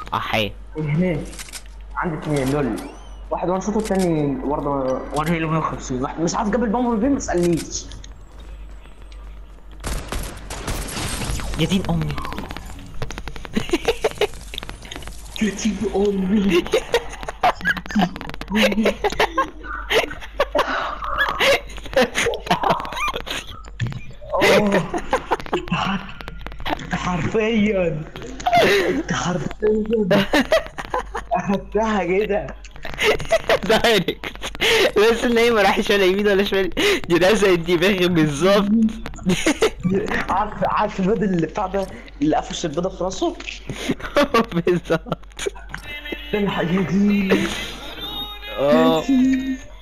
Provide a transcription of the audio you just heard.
احي هناك عندي اتنين لول واحد وان شوت والتاني برضه وانا هيلو 150 واحد مش عارف جاب البامب فين ما تسالنيش يا دين امي كتيب امي أوه. حرفيا انت حرفيا اخدتها كده دايركت بس ان هي ما راحش ولا يمين ولا شمال دي رزقت دماغي بالظبط عارف عارف الواد اللي بتاع ده اللي قفش البيضه في راسه بالظبط ده الحاجه دي اه